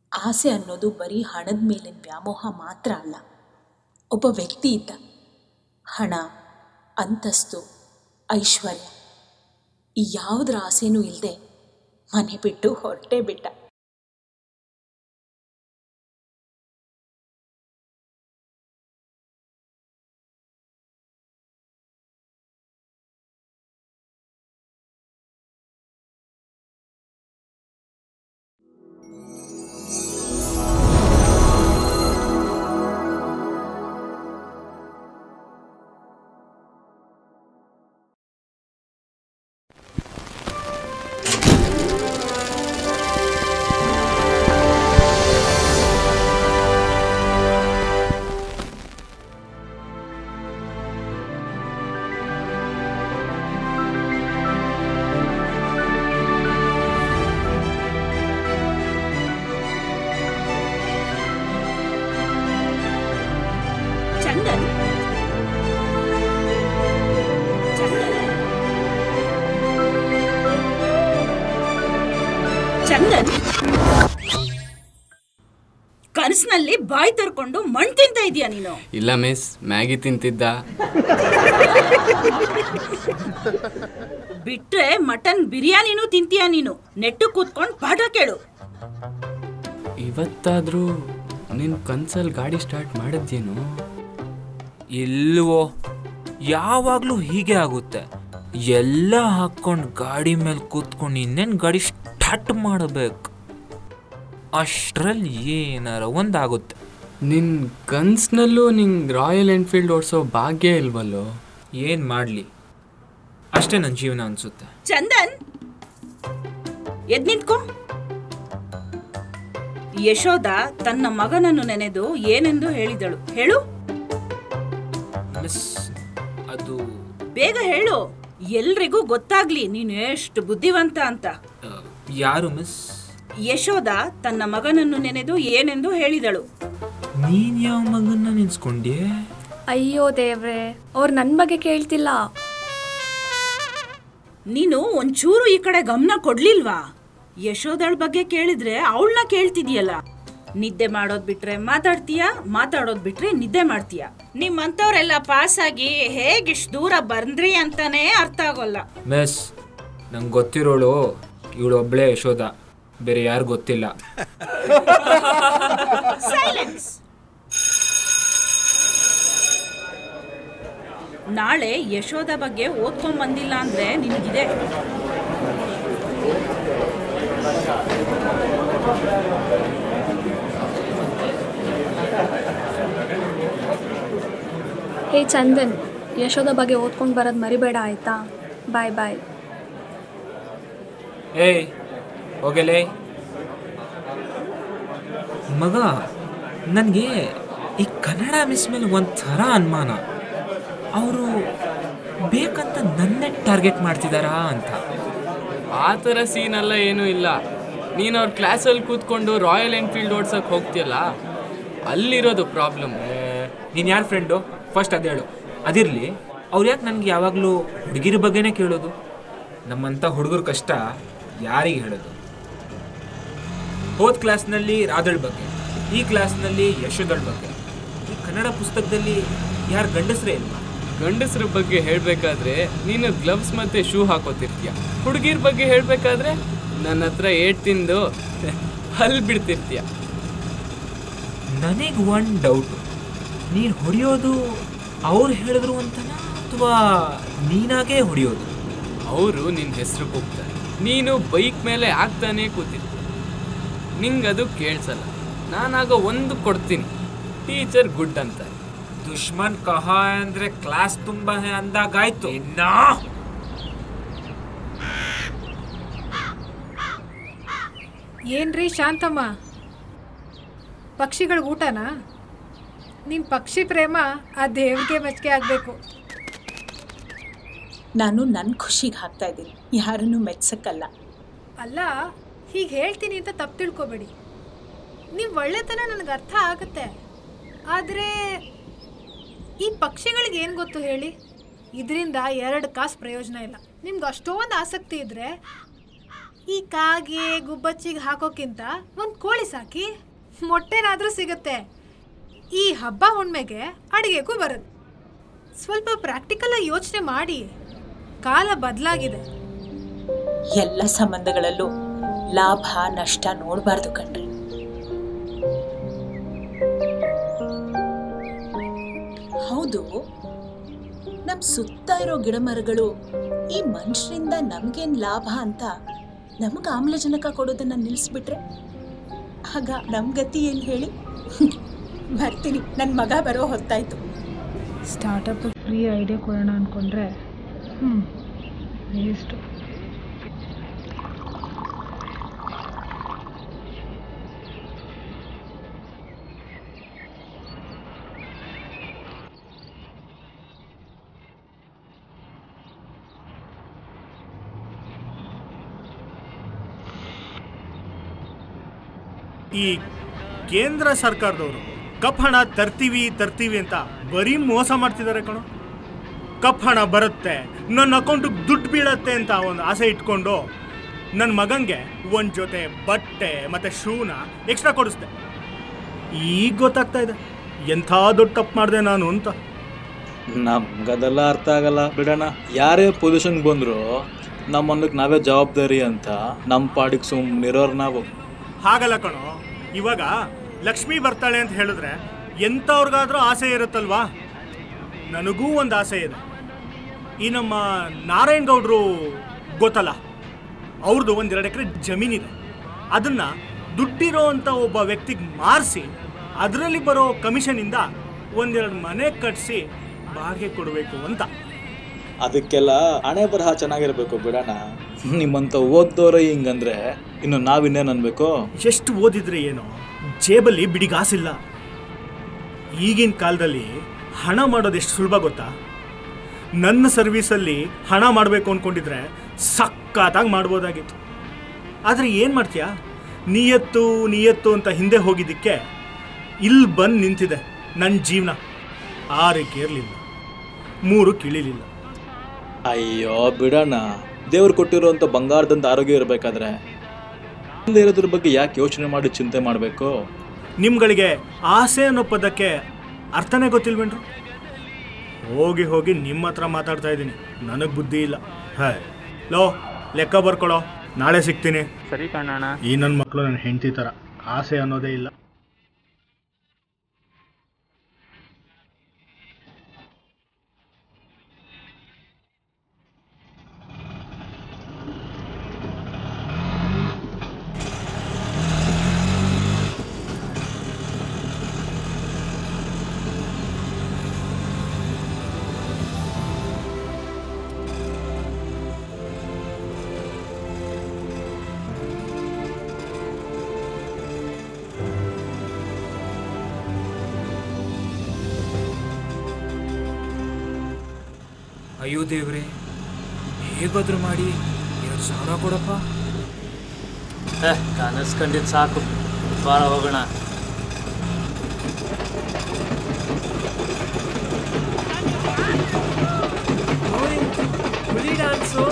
ಆಸೆ ಅನ್ನೋದು ಬರೀ ಹಣದ ಮೇಲಿನ ವ್ಯಾಮೋಹ ಮಾತ್ರ ಅಲ್ಲ ಒಬ್ಬ ವ್ಯಕ್ತಿ ಇದ್ದ ಹಣ ಅಂತಸ್ತು ಐಶ್ವರ್ಯ ಈ ಯಾವುದರ ಆಸೆನೂ ಇಲ್ಲದೆ ಮನೆ ಬಿಟ್ಟು ಹೊರಟೇ ಬಿಟ್ಟ ಚಂದನ್ ಚಂದನ್ ಚಂದನ್ ಕನಸಿನಲ್ಲಿ ಬಾಯಿ ತರ್ಕೊಂಡು ಮಣ್ ತಿಂತ ಇದೀಯ ನೀನು ಇಲ್ಲ ಮಿಸ್ ಮ್ಯಾಗಿ ತಿಂತಿದ್ದ ಬಿಟ್ರೆ ಮಟನ್ ಬಿರಿಯಾನಿನೂ ತಿಂತೀಯ ನೀನು ನೆಟ್ಟು ಕೂತ್ಕೊಂಡು ಪಾಠ ಕೇಳು ಇವತ್ತಾದ್ರೂ ನಿನ್ ಕನ್ಸಲ್ಲಿ ಗಾಡಿ ಸ್ಟಾರ್ಟ್ ಮಾಡಿದ್ಯೇನು ಇಲ್ವೋ ಯಾವಾಗಲೂ ಹೀಗೆ ಆಗುತ್ತೆ ಎಲ್ಲ ಹಾಕ್ಕೊಂಡು ಗಾಡಿ ಮೇಲೆ ಕೂತ್ಕೊಂಡು ಇನ್ನೇನು ಗಾಡಿ ಸ್ಟಾರ್ಟ್ ಮಾಡಬೇಕು ಅಷ್ಟರಲ್ಲಿ ಏನಾರ ಒಂದಾಗುತ್ತೆ ನಿನ್ ಕನ್ಸ್ನಲ್ಲೂ ನಿಂಗೆ ರಾಯಲ್ ಎನ್ಫೀಲ್ಡ್ ಓಡಿಸೋ ಭಾಗ್ಯ ಇಲ್ವಲ್ಲೋ ಏನು ಮಾಡಲಿ ಅಷ್ಟೇ ನನ್ನ ಜೀವನ ಅನಿಸುತ್ತೆ ಚಂದನ್ ಎದ್ ನಿಂತ್ಕೋ ಯಶೋದ ತನ್ನ ಮಗನನ್ನು ನೆನೆದು ಏನೆಂದು ಹೇಳಿದಳು ಹೇಳು ಮಿಸ್ ಅದು ಬೇಗ ಹೇಳು ಎಲ್ರಿಗೂ ಗೊತ್ತಾಗ್ಲಿ ನೀನು ಎಷ್ಟು ಬುದ್ಧಿವಂತ ಅಂತ ಆ, ಯಾರು ಮಿಸ್ ಯಶೋದ ತನ್ನ ಮಗನನ್ನು ನೆನೆದು ಏನೆಂದು ಹೇಳಿದಳು ನೀನು ಯಾವ ಮಗನ್ನ ನೆನ್ಸ್ಕೊಂಡ್ಯೆ ಅಯ್ಯೋ ದೇವ್ರೆ ಅವ್ರು ನನ್ನ ಬಗ್ಗೆ ಕೇಳ್ತಿಲ್ಲ ನೀನು ಒಂಚೂರು ಈ ಕಡೆ ಗಮನ ಕೊಡ್ಲಿಲ್ವಾ ಯಶೋದಳ ಬಗ್ಗೆ ಕೇಳಿದ್ರೆ ಅವಳನ್ನ ಕೇಳ್ತಿದ್ಯಲ್ಲ ನಿದ್ದೆ ಮಾಡೋದ್ ಬಿಟ್ರೆ ಮಾತಾಡ್ತೀಯ ಮಾತಾಡೋದ್ ಬಿಟ್ರೆ ನಿದ್ದೆ ಮಾಡ್ತೀಯ ನಿಮ್ಮಂತವ್ರೆಲ್ಲ ಪಾಸ್ ಆಗಿ ಹೇಗಿಷ್ಟು ದೂರ ಬಂದ್ರಿ ಅಂತಾನೆ ಅರ್ಥ ಆಗೋಲ್ಲ ಮಿಸ್ ನಂಗೆ ಗೊತ್ತಿರೋಳು ಇವಳೊಬ್ಳೆ ಯಶೋದ ಬೇರೆ ಯಾರು ಗೊತ್ತಿಲ್ಲ ಸೈಲೆನ್ಸ್ ನಾಳೆ ಯಶೋದ ಬಗ್ಗೆ ಓದ್ಕೊಂಡ್ ಬಂದಿಲ್ಲ ಅಂದ್ರೆ ನಿನಗಿದೆ ಹೇ ಚಂದನ್ ಯಶೋದ ಬಗ್ಗೆ ಓದ್ಕೊಂಡು ಬರೋದು ಮರಿಬೇಡ ಆಯ್ತಾ ಬಾಯ್ ಬಾಯ್ ಏಯ್ ಹೋಗಲೇ ಮಗ ನನಗೆ ಈ ಕನ್ನಡ ಮಿಸ್ ಮೇಲೆ ಒಂಥರ ಅನುಮಾನ ಅವರು ಬೇಕಂತ ನನ್ನೇ ಟಾರ್ಗೆಟ್ ಮಾಡ್ತಿದ್ದಾರಾ ಅಂತ ಆ ಥರ ಸೀನ್ ಎಲ್ಲ ಏನೂ ಇಲ್ಲ ನೀನು ಅವ್ರ ಕ್ಲಾಸಲ್ಲಿ ಕೂತ್ಕೊಂಡು ರಾಯಲ್ ಎನ್ಫೀಲ್ಡ್ ಓಡ್ಸಕ್ಕೆ ಹೋಗ್ತೀಯಲ್ಲ ಅಲ್ಲಿರೋದು ಪ್ರಾಬ್ಲಮ್ ನೀನು ಯಾರ ಫ್ರೆಂಡು ಫಸ್ಟ್ ಅದು ಹೇಳು ಅದಿರಲಿ ಅವ್ರು ಯಾಕೆ ನನಗೆ ಯಾವಾಗಲೂ ಹುಡುಗಿರ ಬಗ್ಗೆನೇ ಕೇಳೋದು ನಮ್ಮಂಥ ಹುಡುಗರ ಕಷ್ಟ ಯಾರಿಗೆ ಹೇಳೋದು ಹೋದ ಕ್ಲಾಸ್ನಲ್ಲಿ ರಾಧಳ್ ಬಗ್ಗೆ ಈ ಕ್ಲಾಸ್ನಲ್ಲಿ ಯಶೋದಳ್ ಬಗ್ಗೆ ಈ ಕನ್ನಡ ಪುಸ್ತಕದಲ್ಲಿ ಯಾರು ಗಂಡಸರೇ ಇಲ್ವಾ ಗಂಡಸ್ರ ಬಗ್ಗೆ ಹೇಳಬೇಕಾದ್ರೆ ನೀನು ಗ್ಲವ್ಸ್ ಮತ್ತೆ ಶೂ ಹಾಕೋತಿರ್ತೀಯ ಹುಡುಗಿರ್ ಬಗ್ಗೆ ಹೇಳಬೇಕಾದ್ರೆ ನನ್ನ ಹತ್ರ ಏಟ್ ತಿಂದು ಹಲ್ ಬಿಡ್ತಿರ್ತೀಯ ನನಗೆ ಒಂದು ಡೌಟು ನೀನು ಹೊಡೆಯೋದು ಅವ್ರು ಹೇಳಿದ್ರು ಅಂತನಾ ಅಥವಾ ನೀನಾಗೇ ಹೊಡೆಯೋದು ಅವರು ನಿನ್ನ ಹೆಸರು ಕೂಗ್ತಾರೆ ನೀನು ಬೈಕ್ ಮೇಲೆ ಆಗ್ತಾನೆ ಕೂತಿದ್ದೆ ನಿಂಗದು ಕೇಳಿಸಲ್ಲ ನಾನಾಗ ಒಂದು ಕೊಡ್ತೀನಿ ಟೀಚರ್ ಗುಡ್ ಅಂತಾರೆ ದುಶ್ಮನ್ ಕಹ ಅಂದ್ರೆ ಕ್ಲಾಸ್ ತುಂಬಾ ಅಂದಾಗಾಯ್ತು ಇನ್ನ ಏನ್ರಿ ಶಾಂತಮ್ಮ ಪಕ್ಷಿಗಳ ಊಟನಾ ನಿಮ್ಮ ಪಕ್ಷಿ ಪ್ರೇಮ ಆ ದೇವ್ರಿಗೆ ಮೆಚ್ಚುಗೆ ಆಗಬೇಕು ನಾನು ನನ್ನ ಖುಷಿಗೆ ಹಾಕ್ತಾ ಇದ್ದೀನಿ ಯಾರನ್ನು ಮೆಚ್ಚಕ್ಕಲ್ಲ ಅಲ್ಲ ಹೀಗೆ ಹೇಳ್ತೀನಿ ಅಂತ ತಪ್ಪು ತಿಳ್ಕೊಬೇಡಿ ನೀವು ಒಳ್ಳೆತನ ನನಗೆ ಅರ್ಥ ಆಗುತ್ತೆ ಆದರೆ ಈ ಪಕ್ಷಿಗಳಿಗೆ ಏನು ಗೊತ್ತು ಹೇಳಿ ಇದರಿಂದ ಎರಡು ಕಾಸು ಪ್ರಯೋಜನ ಇಲ್ಲ ನಿಮ್ಗೆ ಅಷ್ಟೊಂದು ಆಸಕ್ತಿ ಇದ್ದರೆ ಈ ಕಾಗೆ ಗುಬ್ಬಚ್ಚಿಗೆ ಹಾಕೋಕ್ಕಿಂತ ಒಂದು ಕೋಳಿ ಸಾಕಿ ಮೊಟ್ಟೆನಾದ್ರೂ ಸಿಗುತ್ತೆ ಈ ಹಬ್ಬ ಹುಣ್ಮೆಗೆ ಅಡಿಗೆಗೂ ಬರುತ್ತೆ ಸ್ವಲ್ಪ ಪ್ರಾಕ್ಟಿಕಲ್ ಯೋಚನೆ ಮಾಡಿ ಕಾಲ ಬದಲಾಗಿದೆ ಎಲ್ಲ ಸಂಬಂಧಗಳಲ್ಲೂ ಲಾಭ ನಷ್ಟ ನೋಡಬಾರ್ದು ಕಣ್ರಿ ಹೌದು ನಮ್ ಸುತ್ತ ಇರೋ ಗಿಡ ಮರಗಳು ಈ ಮನುಷ್ಯರಿಂದ ನಮ್ಗೇನ್ ಲಾಭ ಅಂತ ನಮಗ ಆಮ್ಲಜನಕ ಕೊಡೋದನ್ನ ನಿಲ್ಲಿಸ್ಬಿಟ್ರೆ ಆಗ ನಮ್ ಗತಿ ಏನ್ ಹೇಳಿ ಬರ್ತೀನಿ ನನ್ನ ಮಗ ಬರೋ ಹೊತ್ತಾಯ್ತು ಸ್ಟಾರ್ಟಪ್ ಫ್ರೀ ಐಡಿಯಾ ಕೊಡೋಣ ಅಂದ್ಕೊಂಡ್ರೆ ಹ್ಞೂ ವೇಸ್ಟು ಈ ಕೇಂದ್ರ ಸರ್ಕಾರದವರು ಕಪ್ ಹಣ ತರ್ತೀವಿ ತರ್ತೀವಿ ಅಂತ ಬರೀ ಮೋಸ ಮಾಡ್ತಿದ್ದಾರೆ ಕಣೋ ಕಪ್ ಹಣ ಬರುತ್ತೆ ನನ್ನ ಅಕೌಂಟಿಗೆ ದುಡ್ಡು ಬೀಳತ್ತೆ ಅಂತ ಒಂದು ಆಸೆ ಇಟ್ಕೊಂಡು ನನ್ನ ಮಗಂಗೆ ಒಂದು ಜೊತೆ ಬಟ್ಟೆ ಮತ್ತು ಶೂನ ಎಕ್ಸ್ಟ್ರಾ ಕೊಡಿಸ್ದೆ ಈಗ ಗೊತ್ತಾಗ್ತಾ ಇದೆ ಎಂಥ ದೊಡ್ಡ ತಪ್ಪು ಮಾಡಿದೆ ನಾನು ಅಂತ ನಮ್ಗದೆಲ್ಲ ಅರ್ಥ ಆಗಲ್ಲ ಬಿಡೋಣ ಯಾರೇ ಪೊಸಿಷನ್ಗೆ ಬಂದ್ರು ನಮ್ಮನ್ನಕ್ಕೆ ನಾವೇ ಜವಾಬ್ದಾರಿ ಅಂತ ನಮ್ಮ ಪಾಡಿಗೆ ಸುಮ್ಮನಿರೋರು ನಾವು ಹಾಗಲ್ಲ ಕಣೋ ಇವಾಗ ಲಕ್ಷ್ಮಿ ಬರ್ತಾಳೆ ಅಂತ ಹೇಳಿದ್ರೆ ಎಂಥವ್ರಿಗಾದ್ರೂ ಆಸೆ ಇರುತ್ತಲ್ವಾ ನನಗೂ ಒಂದು ಆಸೆ ಇದೆ ಈ ನಮ್ಮ ನಾರಾಯಣ್ ಗೌಡ್ರು ಗೊತ್ತಲ್ಲ ಅವ್ರದ್ದು ಒಂದೆರಡು ಎಕರೆ ಜಮೀನಿದೆ ಅದನ್ನು ದುಡ್ಡಿರೋ ಅಂಥ ಒಬ್ಬ ವ್ಯಕ್ತಿಗೆ ಮಾರಿಸಿ ಅದರಲ್ಲಿ ಬರೋ ಕಮಿಷನಿಂದ ಒಂದೆರಡು ಮನೆ ಕಟ್ಟಿಸಿ ಬಾಡಿಗೆ ಕೊಡಬೇಕು ಅಂತ ಅದಕ್ಕೆಲ್ಲ ಹಣೆ ಬರಹ ಚೆನ್ನಾಗಿರ್ಬೇಕು ಬಿಡೋಣ ನಿಮ್ಮಂತ ಓದ್ದೋರೇ ಹಿಂಗಂದ್ರೆ ಇನ್ನು ನಾವಿನ್ನೇನು ಅನ್ಬೇಕು ಎಷ್ಟು ಓದಿದ್ರೆ ಏನೋ ಜೇಬಲ್ಲಿ ಬಿಡಿಗಾಸಿಲ್ಲ ಈಗಿನ ಕಾಲದಲ್ಲಿ ಹಣ ಮಾಡೋದು ಎಷ್ಟು ಸುಲಭ ಗೊತ್ತಾ ನನ್ನ ಸರ್ವೀಸಲ್ಲಿ ಹಣ ಮಾಡಬೇಕು ಅಂದ್ಕೊಂಡಿದ್ರೆ ಸಕ್ಕತ್ತಾಗಿ ಮಾಡ್ಬೋದಾಗಿತ್ತು ಆದರೆ ಏನು ಮಾಡ್ತೀಯಾ ನಿಯತ್ತು ನಿಯತ್ತು ಅಂತ ಹಿಂದೆ ಹೋಗಿದ್ದಕ್ಕೆ ಇಲ್ಲಿ ಬಂದು ನಿಂತಿದೆ ನನ್ನ ಜೀವನ ಆರಕ್ಕೆ ಇರಲಿಲ್ಲ ಮೂರು ಕಿಳಿಲಿಲ್ಲ ಅಯ್ಯೋ ಬಿಡೋಣ ದೇವ್ರು ಕೊಟ್ಟಿರುವಂಥ ಬಂಗಾರದಂತ ಆರೋಗ್ಯ ಇರಬೇಕಾದ್ರೆ ಇಲ್ದೇ ಇರೋದ್ರ ಬಗ್ಗೆ ಯಾಕೆ ಯೋಚನೆ ಮಾಡಿ ಚಿಂತೆ ಮಾಡಬೇಕು ನಿಮ್ಗಳಿಗೆ ಆಸೆ ಅನ್ನೋ ಪದಕ್ಕೆ ಅರ್ಥನೇ ಗೊತ್ತಿಲ್ವೇನ್ರು ಹೋಗಿ ಹೋಗಿ ನಿಮ್ಮ ಹತ್ರ ಮಾತಾಡ್ತಾ ಇದ್ದೀನಿ ನನಗೆ ಬುದ್ಧಿ ಇಲ್ಲ ಹಾಯ್ ಲೋ ಲೆಕ್ಕ ಬರ್ಕೊಳೋ ನಾಳೆ ಸಿಗ್ತೀನಿ ಸರಿ ಕಣ್ಣಣ್ಣ ಈ ನನ್ನ ಮಕ್ಕಳು ನನ್ನ ಹೆಂಡತಿ ಥರ ಆಸೆ ಅನ್ನೋದೇ ಇಲ್ಲ ಅಯ್ಯೋ ದೇವ್ರೆ ಹೇಗಾದ್ರೂ ಮಾಡಿ ಎರಡು ಸಾವಿರ ಕೊಡಪ್ಪ ಕನಸ್ಕೊಂಡಿದ್ದು ಸಾಕು ಬಾರ ಹೋಗೋಣ ಹುಲಿ ಡಾನ್ಸು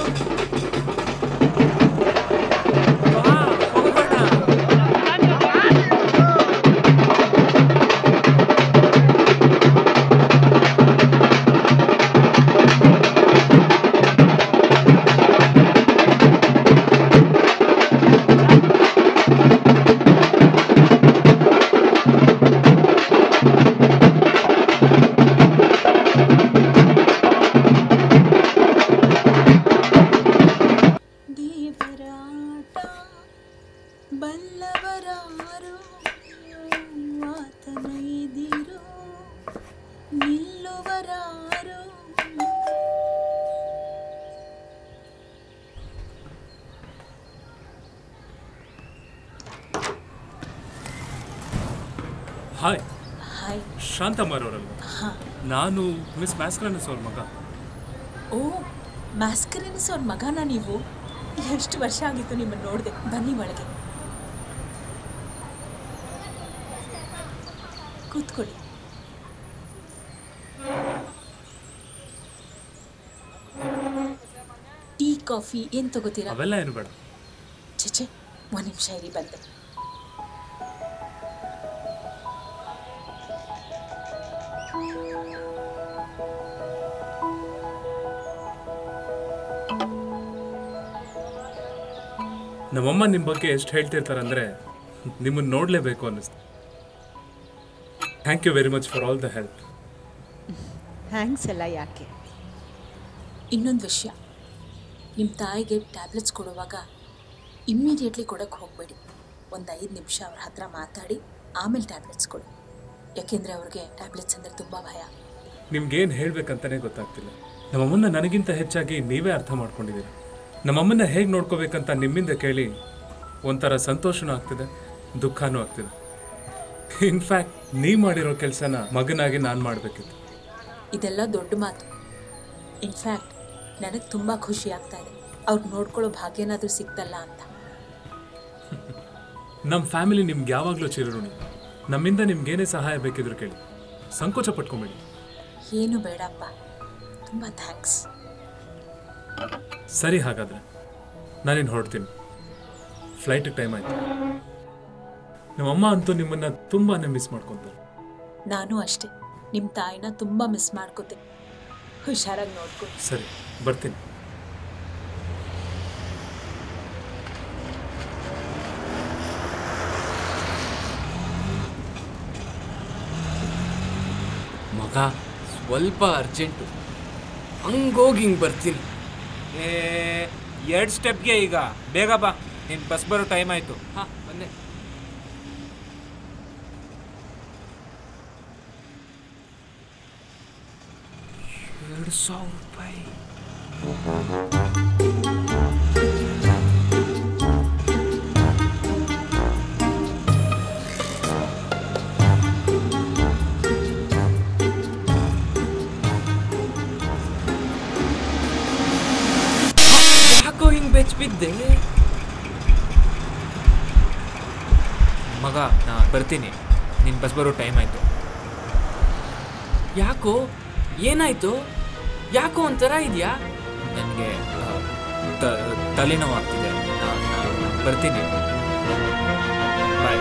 ದೇವರಾಟ ಬಲ್ಲವರಾರು ಆತನೈದಿರು ನಿಲ್ಲುವರಾರು ಹಾಯ್ ಹಾಯ್ ಶಾಂತಮ್ಮರವರಲ್ವ ನಾನು ಮಿಸ್ ಮ್ಯಾಸ್ಕ್ರನಸ್ ಅವ್ರ ಮಗ ಓ ಮ್ಯಾಸ್ಕರಿನಿಸ್ ಅವ್ರ ಮಗನ ನೀವು ಎಷ್ಟು ವರ್ಷ ಆಗಿತ್ತು ನಿಮ್ಮನ್ನು ನೋಡಿದೆ ಬನ್ನಿ ಒಳಗೆ ಕೂತ್ಕೊಳ್ಳಿ ಟೀ ಕಾಫಿ ಏನು ತಗೋತೀರಾ ಅವೆಲ್ಲ ಏನು ಬೇಡ ಚೇಚೆ ಒಂದು ನಿಮಿಷ ಇರಿ ಬಂದೆ ನಮ್ಮಮ್ಮ ನಿಮ್ಮ ಬಗ್ಗೆ ಎಷ್ಟು ಹೇಳ್ತಿರ್ತಾರಂದ್ರೆ ನಿಮ್ಮನ್ನು ನೋಡಲೇಬೇಕು ಅನ್ನಿಸ್ತು thank you very much for all the help thanks ಎಲ್ಲ ಯಾಕೆ ಇನ್ನೊಂದು ವಿಷಯ ನಿಮ್ಮ ತಾಯಿಗೆ ಟ್ಯಾಬ್ಲೆಟ್ಸ್ ಕೊಡುವಾಗ ಇಮ್ಮಿಡಿಯೇಟ್ಲಿ ಕೊಡೋಕ್ಕೆ ಹೋಗಬೇಡಿ ಒಂದು ಐದು ನಿಮಿಷ ಅವ್ರ ಹತ್ರ ಮಾತಾಡಿ ಆಮೇಲೆ ಟ್ಯಾಬ್ಲೆಟ್ಸ್ ಕೊಡಿ ಯಾಕೆಂದರೆ ಅವ್ರಿಗೆ ಟ್ಯಾಬ್ಲೆಟ್ಸ್ ಅಂದರೆ ತುಂಬ ಭಯ ನಿಮ್ಗೇನು ಹೇಳ್ಬೇಕಂತಾನೆ ಗೊತ್ತಾಗ್ತಿಲ್ಲ ನಮ್ಮಮ್ಮನ್ನ ನನಗಿಂತ ಹೆಚ್ಚಾಗಿ ನೀವೇ ಅರ್ಥ ಮಾಡ್ಕೊಂಡಿದ್ದೀರ ನಮ್ಮಮ್ಮನ್ನ ಹೇಗೆ ನೋಡ್ಕೋಬೇಕಂತ ನಿಮ್ಮಿಂದ ಕೇಳಿ ಒಂಥರ ಸಂತೋಷನೂ ಆಗ್ತಿದೆ ದುಃಖನೂ ಆಗ್ತಿದೆ ಇನ್ಫ್ಯಾಕ್ಟ್ ನೀವು ಮಾಡಿರೋ ಕೆಲಸನ ಮಗನಾಗಿ ನಾನು ಮಾಡಬೇಕಿತ್ತು ಇದೆಲ್ಲ ದೊಡ್ಡ ಮಾತು ಇನ್ಫ್ಯಾಕ್ಟ್ ನನಗೆ ತುಂಬ ಖುಷಿ ಆಗ್ತಾ ಇದೆ ಅವ್ರು ನೋಡ್ಕೊಳ್ಳೋ ಭಾಗ್ಯನಾದರೂ ಸಿಕ್ತಲ್ಲ ಅಂತ ನಮ್ಮ ಫ್ಯಾಮಿಲಿ ನಿಮ್ಗೆ ಯಾವಾಗಲೂ ಚಿರಋಣಿ ನಮ್ಮಿಂದ ನಿಮ್ಗೇನೇ ಸಹಾಯ ಬೇಕಿದ್ರು ಕೇಳಿ ಸಂಕೋಚ ಪಟ್ಕೊಂಬೇಡಿ ಏನು ಬೇಡಪ್ಪ ತುಂಬ ಥ್ಯಾಂಕ್ಸ್ ಸರಿ ಹಾಗಾದ್ರೆ ನಾನಿನ್ನು ಹೊರಡ್ತೀನಿ ಫ್ಲೈಟಿಗೆ ಟೈಮ್ ಆಯ್ತು ನಮ್ಮಮ್ಮ ಅಂತೂ ನಿಮ್ಮನ್ನ ತುಂಬಾನೇ ಮಿಸ್ ಮಾಡ್ಕೊಂತಾರೆ ನಾನು ಅಷ್ಟೇ ನಿಮ್ಮ ತಾಯಿನ ತುಂಬ ಮಿಸ್ ಮಾಡ್ಕೋತೆ ಹುಷಾರಾಗಿ ನೋಡ್ಕೊ ಸರಿ ಬರ್ತೀನಿ ಮಗ ಸ್ವಲ್ಪ ಅರ್ಜೆಂಟು ಹಂಗೋಗಿ ಹಿಂಗೆ ಬರ್ತೀನಿ ಏ ಎರಡು ಸ್ಟೆಪ್ಗೆ ಈಗ ಬೇಗ ಬಾ ನಿನ್ ಬಸ್ ಬರೋ ಟೈಮ್ ಆಯ್ತು ಹಾಂ ಬನ್ನಿ ಎರಡು ಸಾವಿರ ರೂಪಾಯಿ ಯಾಕೋ ಹಿಂಗೆ ಬೆಚ್ಚ ಬಿದ್ದೆ ಮಗ ನಾ ಬರ್ತೀನಿ ನಿನ್ ಬಸ್ ಬರೋ ಟೈಮ್ ಆಯ್ತು ಯಾಕೋ ಏನಾಯ್ತು ಯಾಕೋ ಒಂಥರ ಇದೆಯಾ ನನಗೆ ತಲೆನೋವು ಆಗ್ತಿದೆ ನಾ ನಾ ಬರ್ತೀನಿ ಬಾಯ್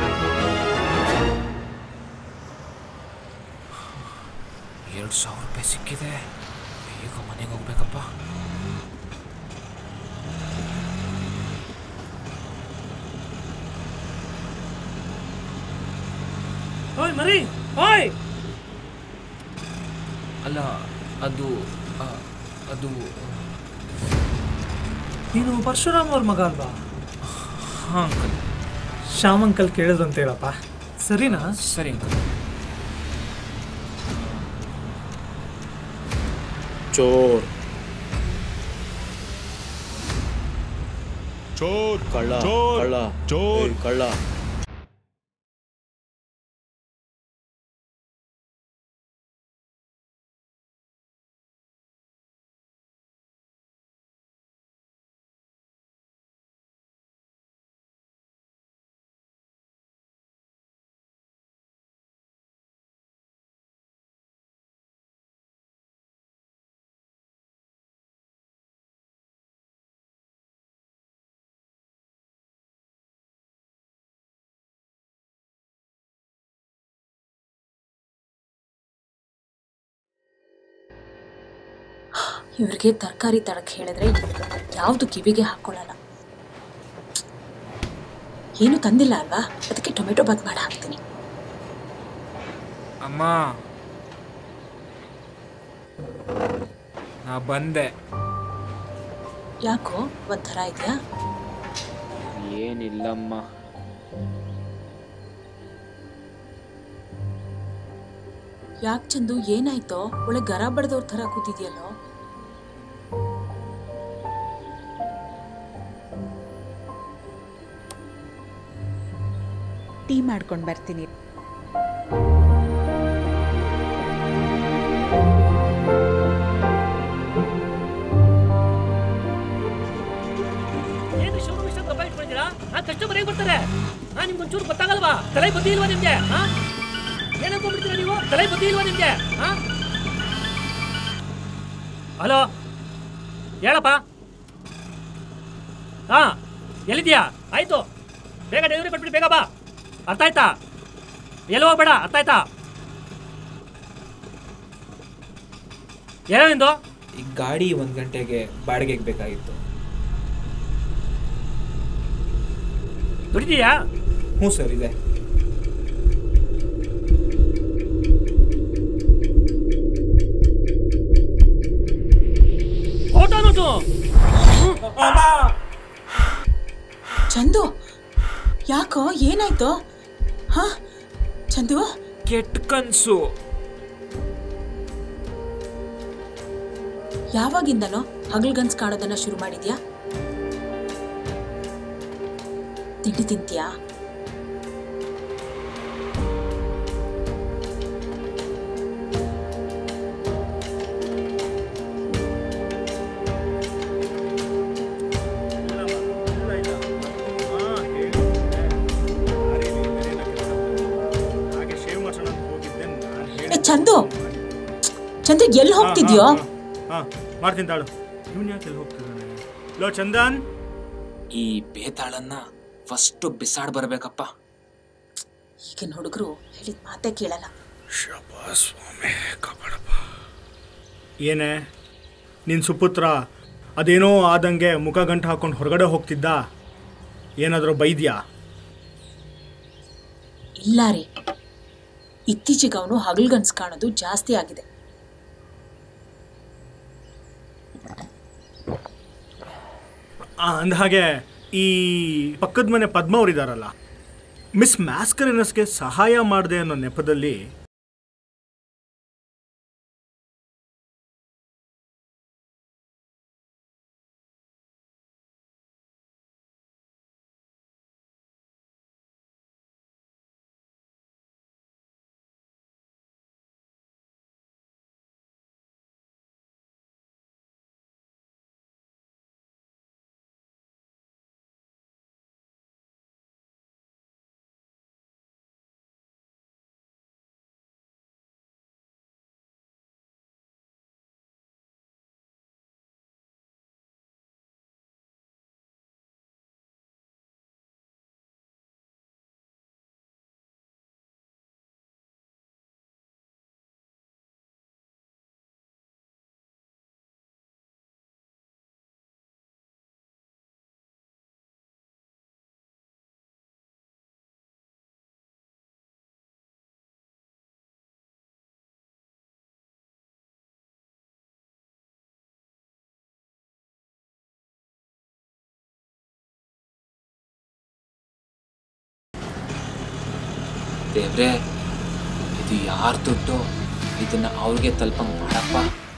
ಎರಡು ಸಾವಿರ ರೂಪಾಯಿ ಸಿಕ್ಕಿದೆ ಬೇಗ ಮನೆಗೆ ಹೋಗ್ಬೇಕಪ್ಪ ಓಯ್ ಮರಿ ಓಯ್ ಅಲ್ಲ ಅದು ಆ, ಅದು ನೀನು ಪರಶುರಾಮ್ ಅವ್ರ ಮಗ ಅಲ್ವಾ ಹಾಂ ಅಂಕಲ್ ಶ್ಯಾಮ್ ಅಂಕಲ್ ಕೇಳಿದ್ರು ಅಂತ ಹೇಳಪ್ಪ ಸರಿನಾ ಸರಿ ಅಂಕಲ್ ಚೋರ್ ಚೋರ್ ಕಳ್ಳ ಚೋರ್ ಕಳ್ಳ ಚೋರ್ ಏಯ್, ಕಳ್ಳ ಇವ್ರಿಗೆ ತರಕಾರಿ ತಡಕ್ಕೆ ಹೇಳಿದ್ರೆ ಯಾವುದು ಕಿವಿಗೆ ಹಾಕ್ಕೊಳ್ಳಲ್ಲ ಏನು ತಂದಿಲ್ಲ ಅಲ್ವಾ ಅದಕ್ಕೆ ಟೊಮೆಟೊ ಬಾತ್ ಮಾಡಿ ಹಾಕ್ತೀನಿ ಅಮ್ಮ ನಾ ಬಂದೆ ಯಾಕೋ ಒಂಥರ ಇದೆಯಾ ಏನಿಲ್ಲಮ್ಮ ಯಾಕೆ ಚಂದು ಏನಾಯ್ತೋ ಒಳ್ಳೆ ಗರ ಬಡ್ದವ್ರ ಥರ ಕೂತಿದ್ಯಲ್ಲೋ ಟೀ ಮಾಡ್ಕೊಂಡು ಬರ್ತೀನಿ ಏನು ಶುರು ವಿಷಯ ದಬ್ಬ ಇಟ್ಕೊಂಡಿದ್ದೀರಾ ಆ ಕಸ್ಟಮರ್ ಹೇಗೆ ಬರ್ತಾರೆ ಹಾ ನಿಮ್ಗೆ ಒಂಚೂರು ಗೊತ್ತಾಗಲ್ವಾ ತಲೆ ಬುದ್ಧಿ ಇಲ್ವಾ ನಿಮ್ಗೆ ಹಾ ಏನ್ ಅನ್ಕೊಂಡ್ಬಿಡ್ತೀರಾ ನೀವು ತಲೆ ಬುದ್ಧಿ ಇಲ್ವಾ ನಿಮ್ಗೆ ಹಾ ಹಲೋ ಹೇಳಪ್ಪ ಹಾ ಎಲ್ಲಿದ್ಯಾ ಆಯ್ತು ಬೇಗ ಡೆಲಿವರಿ ಕೊಟ್ಬಿಟ್ಟು ಬೇಗ ಬಾ ಅರ್ಥ ಆಯ್ತಾ ಎಲ್ಲಿ ಹೋಗ್ಬೇಡ ಅರ್ಥ ಆಯ್ತಾ ಏನೋ ನಿಂದು ಈ ಗಾಡಿ ಒಂದು ಗಂಟೆಗೆ ಬಾಡಿಗೆಗೆ ಬೇಕಾಗಿತ್ತು ದುಡಿದೀಯಾ ಹ್ಞೂ ಸರ್ ಇದೆ ಫೋಟೋ ನೋಟು ಚಂದು ಯಾಕೋ ಏನಾಯ್ತು ಹಾ ಚಂದು ಕೆಟ್ಟ ಕನ್ಸು ಯಾವಾಗಿಂದನೋ ಹಗಲ್ಗನ್ಸ್ ಕಾಣೋದನ್ನ ಶುರು ಮಾಡಿದ್ಯಾ ತಿಂಡಿ ತಿಂತ್ಯಾ ಹಾಗೆ ಶೇವ್ ಮಾಡ್ಸೋಣ ಅಂತ ಹೋಗಿದ್ದೆ ನಾನು ಏ ಹೇಳಿ ಚಂದು ಚಂದು ಎಲ್ಲಿ ಹೋಗ್ತಿದ್ಯೋ ಹಾ ಮಾಡ್ತೀನಿ ತಾಳು ಇವನು ಯಾಕೆ ಎಲ್ಲಿ ಹೋಗ್ತಿದ್ದಾನೆ ಲೋ ಚಂದನ್ ಈ ಬೇತಾಳನ್ನ ಫಸ್ಟು ಬಿಸಾಡ್ ಬರ್ಬೇಕಪ್ಪ ಈಗಿನ ಹುಡುಗರು ಹೇಳಿದ ಮಾತೇ ಕೇಳಲ್ಲ ಏನೇ ನಿನ್ನ ಸುಪುತ್ರ ಅದೇನೋ ಆದಂಗೆ ಮುಖ ಗಂಟು ಹಾಕೊಂಡು ಹೊರಗಡೆ ಹೋಗ್ತಿದ್ದ ಏನಾದರೂ ಬೈದ್ಯಾ ಇಲ್ಲ ರೀ ಇತ್ತೀಚೆಗೆ ಅವನು ಹಗಲ್ಗನ್ಸ್ ಕಾಣೋದು ಜಾಸ್ತಿ ಆಗಿದೆ ಅಂದ ಹಾಗೆ ಈ ಪಕ್ಕದ ಮನೆ ಪದ್ಮ ಅವರಿದಾರಲ್ಲ ಮಿಸ್ ಮ್ಯಾಸ್ಕರಿನಸ್ಗೆ ಸಹಾಯ ಮಾಡಿದೆ ಅನ್ನೋ ನೆಪದಲ್ಲಿ ದೇವ್ರೆ ಇದು ಯಾರ ದುಡ್ಡು ಇದನ್ನ ಅವ್ರಿಗೆ ತಲುಪಂಗ್ ಮಾಡಪ್ಪ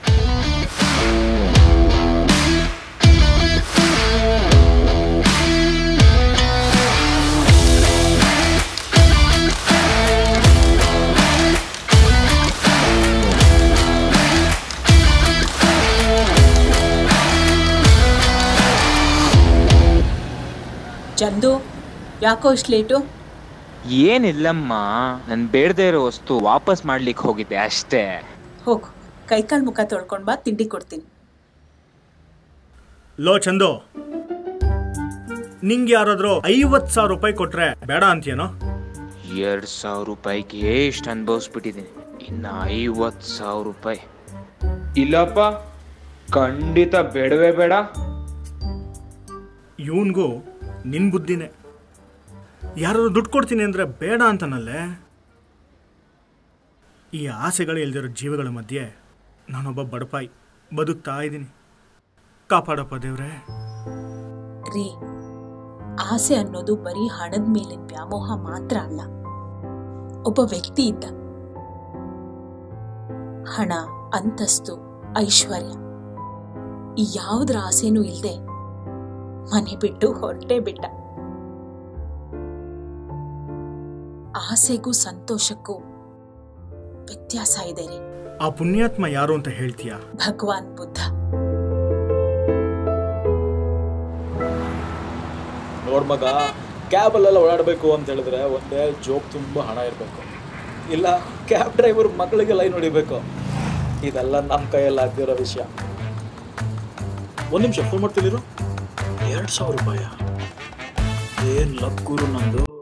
ಚಂದು ಯಾಕೋ ಇಷ್ಟು ಲೇಟು ಏನಿಲ್ಲಮ್ಮ ನನ್ ಬೇಡದೇ ಇರೋ ವಸ್ತು ವಾಪಸ್ ಮಾಡ್ಲಿಕ್ಕೆ ಹೋಗಿದ್ದೆ ಅಷ್ಟೇ ಹೋಗು ಕೈಕಾಲು ಮುಖ ತೊಳ್ಕೊಂಡು ಬಾ ತಿಂಡಿ ಕೊಡ್ತೀನಿ ಲೋ ಚಂದು ನಿಂಗೆ ಯಾರಾದರೂ ಐವತ್ತು ಸಾವಿರ ರೂಪಾಯಿ ಕೊಟ್ರೆ ಬೇಡ ಅಂತೀಯನೋ ಎರಡ್ ಸಾವಿರ ರೂಪಾಯಿಗೆ ಎಷ್ಟು ಅನ್ಭವಿಸ್ಬಿಟ್ಟಿದ್ದೀನಿ ಇನ್ನ ಐವತ್ ಸಾವಿರ ರೂಪಾಯಿ ಇಲ್ಲಪ್ಪ ಖಂಡಿತ ಬೇಡವೇ ಬೇಡ ಇವನ್ಗೂ ನಿನ್ ಬುದ್ಧಿನೇ ಯಾರಾದ್ರು ದುಡ್ಡು ಕೊಡ್ತೀನಿ ಅಂದ್ರೆ ಬೇಡ ಅಂತನಲ್ಲೇ ಈ ಆಸೆಗಳು ಇಲ್ದಿರೋ ಜೀವಗಳ ಮಧ್ಯೆ ನಾನೊಬ್ಬ ಬಡಪಾಯಿ ಬದುಕ್ತಾ ಇದ್ದೀನಿ ಕಾಪಾಡಪ್ಪ ದೇವ್ರೆ ರೀ ಆಸೆ ಅನ್ನೋದು ಬರೀ ಹಣದ ಮೇಲಿನ ವ್ಯಾಮೋಹ ಮಾತ್ರ ಅಲ್ಲ ಒಬ್ಬ ವ್ಯಕ್ತಿ ಇದ್ದ ಹಣ ಅಂತಸ್ತು ಐಶ್ವರ್ಯ ಈ ಯಾವುದ್ರ ಆಸೆನೂ ಇಲ್ಲದೆ ಮನೆ ಬಿಟ್ಟು ಹೊರಟೇ ಬಿಟ್ಟ ಆಸೆಗೂ ಸಂತೋಷಕ್ಕೂ ವ್ಯತ್ಯಾಸ ಇದೆ ರೀ ಆ ಪುಣ್ಯಾತ್ಮ ಯಾರು ಅಂತ ಹೇಳ್ತೀಯಾ ಭಗವಾನ್ ಬುದ್ಧ ನೋಡ್ ಮಗ ಕ್ಯಾಬಲ್ಲೆಲ್ಲ ಓಡಾಡಬೇಕು ಅಂತ ಹೇಳಿದ್ರೆ ಒಂದೇ ಜೋಬ್ ತುಂಬ ಹಣ ಇರಬೇಕು ಇಲ್ಲ ಕ್ಯಾಬ್ ಡ್ರೈವರ್ ಮಕ್ಕಳಿಗೆ ಲೈನ್ ಹೊಡಿಬೇಕು ಇದೆಲ್ಲ ನಮ್ಮ ಕೈಯಲ್ಲಿ ಆಗ್ದಿರೋ ವಿಷಯ ಒಂದು ನಿಮಿಷ ಫೋನ್ ಮಾಡ್ತಿಲ್ಲಿರು ಎರಡು ಸಾವಿರ ರೂಪಾಯ ಏನು ಲಕ್ ಗುರು ನಂದು